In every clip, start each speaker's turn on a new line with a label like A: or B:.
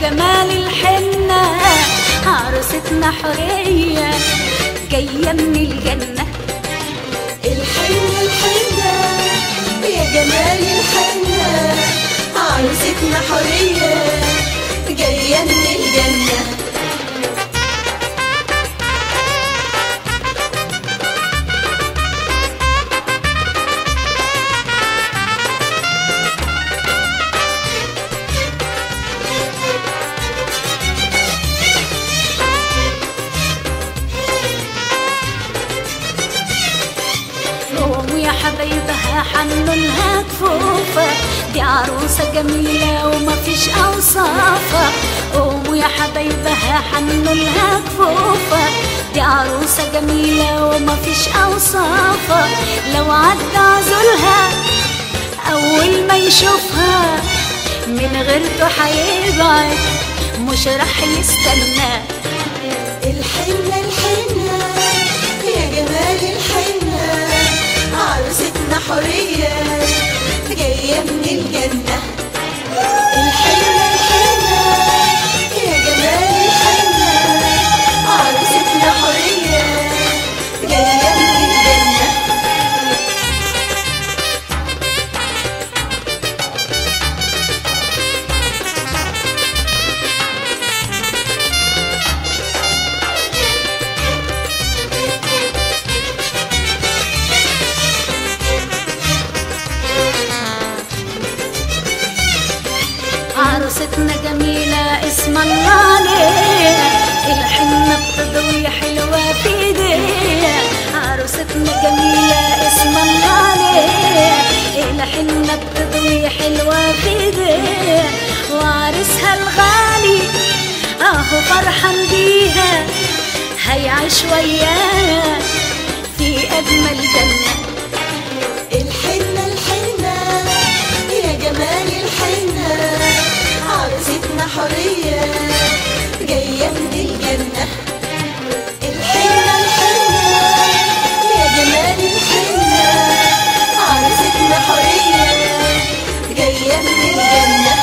A: جمال الحنة عروستنا حورية جاية من الجنة
B: الحنة الحنة يا جمال الحنة عروستنا حورية جاية من الجنة
A: قوموا يا حبايبها حنوا لها كفوفة دي عروسة جميلة وما فيش أوصافها قوموا يا حبايبها حنوا لها كفوفة دي عروسة جميلة وما فيش أوصافها لو عدى عزولها أول ما يشوفها من غيرته هيبعد مش راح يستنى
B: الحنة الحنة يا جمال الحنة عروستنا حورية جاية من الجنة الحنة الحنة يا جمال الحنة عروستنا حورية جاية من الجنة
A: عروستنا جميلة اسم الله عليها الحنة بتضوي حلوة في ايديها عروستنا جميلة اسم الله عليها الحنة بتضوي حلوة في ايديها وعرسها الغالي اهو فرحان بيها هيعيش وياها في اجمل جنه
B: الحنة الحنة يا جمال الحنة عروستنا حورية جاية من الجنة الحنة الحنة يا جمال الحنة عروستنا حورية جاية من الجنة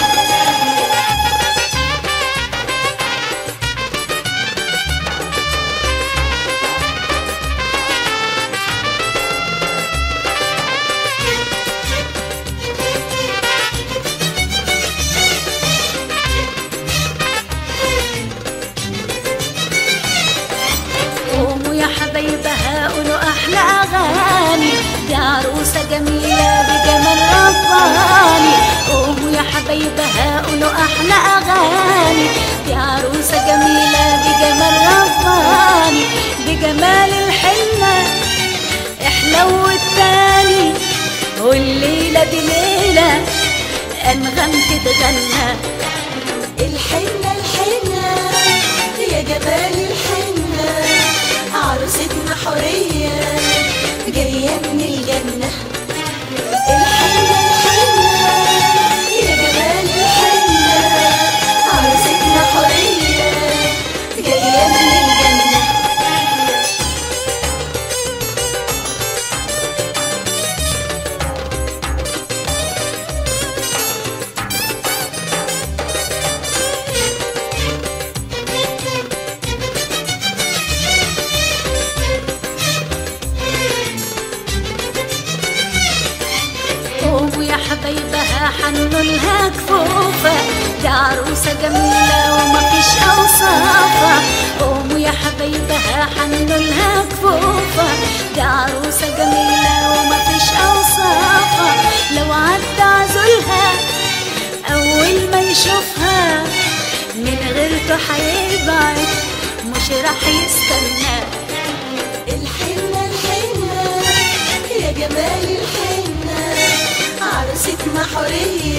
A: قوموا يا حبايبها قولوا احلى اغاني دي عروسه جميله بجمال رباني قوموا يا حبايبها قولوا احلى اغاني دي عروسه جميله بجمال رباني بجمال الحنه احلو التاني والليله دي ليله انغام تتغنى
B: الحنة الحنة يا جمال الحنة عروستنا حورية جاية من الجنة الحنة الحنة يا جمال الحنة عروستنا حورية جاية من الجنة
A: قوموا يا حبايبها حنوا لها كفوفة دي عروسة جميلة وما فيش أوصافها قوموا يا حبايبها حنوا لها كفوفة دي عروسة جميلة وما فيش أوصافها لو عدى عزولها أول ما يشوفها من غيرته هيبعد مش راح يستنى
B: الحنة الحنة يا جمال الحنة عروستنا حورية